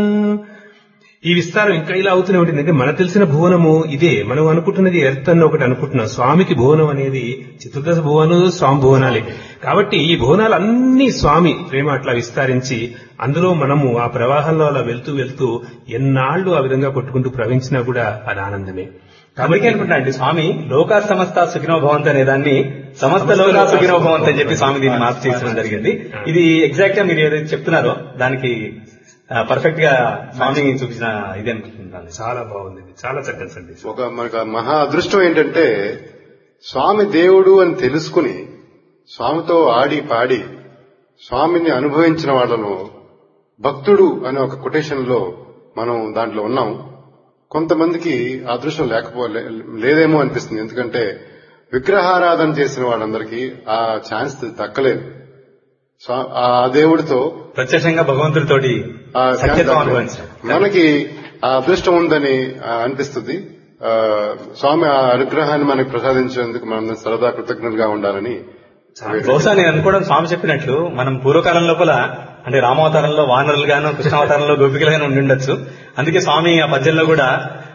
ఈ విస్తారం ఇంకా ఇలా అవుతూనే ఉంటుంది అంటే మనకు తెలిసిన భువనము ఇదే మనం అనుకుంటున్నది ఎర్త్ అని ఒకటి అనుకుంటున్నాం స్వామికి భువనం అనేది చతుర్దశ భువనం స్వామి భువనాలే కాబట్టి ఈ భువనాలు అన్ని స్వామి ప్రేమ అట్లా విస్తరించి అందులో మనము ఆ ప్రవాహంలో అలా వెళ్తూ వెళ్తూ ఎన్నాళ్లు ఆ విధంగా కొట్టుకుంటూ ప్రవహించినా కూడా అది ఆనందమే కాబట్టి అనుకుంటా అండి స్వామి లోకా సమస్త సుఖినో భవంత్ అనే దాన్ని సమస్త లోకా సుఖినో భవంత్ అని చెప్పి స్వామి దీన్ని మార్పు చేసడం జరిగింది ఇది ఎగ్జాక్ట్ గా మీరు ఏదైతే చెప్తున్నారో దానికి పర్ఫెక్ట్ గా స్వామి చూపించిన ఇది అనుకుంటున్నాను చాలా బాగుంది ఇది. చాలా చక్కని సందేశం ఒక మనకు మహా అదృష్టం ఏంటంటే స్వామి దేవుడు అని తెలుసుకుని స్వామితో ఆడి పాడి స్వామిని అనుభవించిన వాళ్ళలో భక్తుడు అనే ఒక కొటేషన్ లో మనం దాంట్లో ఉన్నాం కొంతమందికి ఆ అదృష్టం లేకపో లే- లేదేమో అనిపిస్తుంది ఎందుకంటే విగ్రహారాధన చేసిన వాళ్ళందరికీ ఆ ఛాన్స్ దక్కలేదు స్వా- ఆ దేవుడితో ప్రత్యక్షంగా భగవంతుడితోటి ఆ సత్యత్వం అనుభవించడం మనకి ఆ అదృష్టం ఉందని ఆ, అనిపిస్తుంది ఆ, స్వామి ఆ అనుగ్రహాన్ని మనకి ప్రసాదించేందుకు మనం సరదా కృతజ్ఞతగా ఉండాలని బహుశా నేను అనుకోవడం స్వామి చెప్పినట్లు మనం పూర్వకాలం లోపల అంటే రామావతారంలో వానరులుగాను కృష్ణావతారంలో గోపికలుగాను ఉండి ఉండొచ్చు అందుకే స్వామి ఆ పద్యంలో కూడా